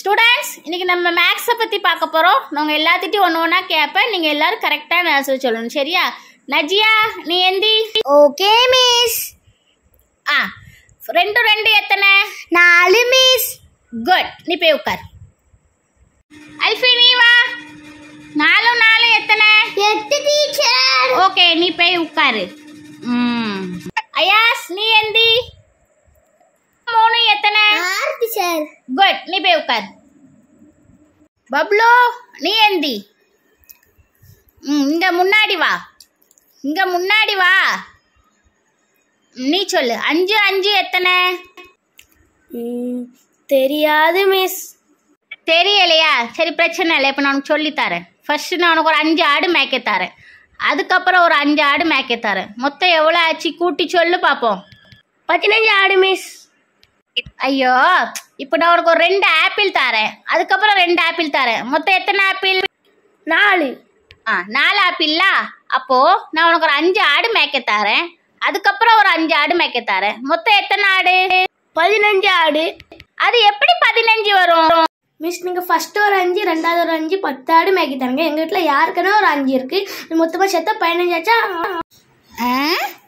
Students இன்னைக்கு நம்ம மேக்ஸை பற்றி பார்க்க போகிறோம் நாங்கள் எல்லாத்திட்டையும் ஒன்று ஒன்றா கேட்பேன் நீங்கள் எல்லாரும் கரெக்டான ஆன்சர் சொல்லணும் சரியா நஜியா நீ எந்தி ஓகே மிஸ் ஆ ரெண்டு ரெண்டு எத்தனை நாலு மிஸ் குட் நீ போய் உட்கார் அல்ஃபி நீ வா நாலும் நாலு எத்தனை எட்டு டீச்சர் ஓகே நீ போய் உட்காரு ம் அயாஸ் நீ எந்தி மூணு எத்தனை ஆறு டீச்சர் குட் நீ போய் உட்கார் பப்ளு நீ எந்தி ம் இங்க முன்னாடி வா இங்க முன்னாடி வா ம், நீ சொல்லு அஞ்சு அஞ்சு எத்தனை தெரியாது மிஸ் தெரியலையா சரி பிரச்சனை இல்லை இப்போ நான் உனக்கு சொல்லித் தரேன் ஃபர்ஸ்ட் நான் உனக்கு ஒரு அஞ்சு ஆடு மேய்க்க தரேன் அதுக்கப்புறம் ஒரு அஞ்சு ஆடு மேய்க்க தரேன் மொத்தம் எவ்வளோ ஆச்சு கூட்டி சொல்லு பார்ப்போம் பதினஞ்சு ஆடு மிஸ் ஐயோ இப்போ நான் உனக்கு ஒரு ரெண்டு ஆப்பிள் தரேன் அதுக்கப்புறம் ரெண்டு ஆப்பிள் தரேன் மொத்தம் எத்தனை ஆப்பிள் நாலு ஆ நாலு ஆப்பிளா அப்போ நான் உனக்கு ஒரு அஞ்சு ஆடு மேய்க்க தரேன் அதுக்கப்புறம் ஒரு அஞ்சு ஆடு மேய்க்க தரேன் மொத்தம் எத்தனை ஆடு பதினஞ்சு ஆடு அது எப்படி பதினஞ்சு வரும் மிஸ் நீங்கள் ஃபர்ஸ்ட் ஒரு அஞ்சு ரெண்டாவது ஒரு அஞ்சு பத்து ஆடு மேய்க்கி தரங்க எங்கள் வீட்டில் யாருக்குன்னா ஒரு அஞ்சு இருக்கு மொத்தமாக சேர்த்தா பதினஞ்சு ஆச்சா ஆ?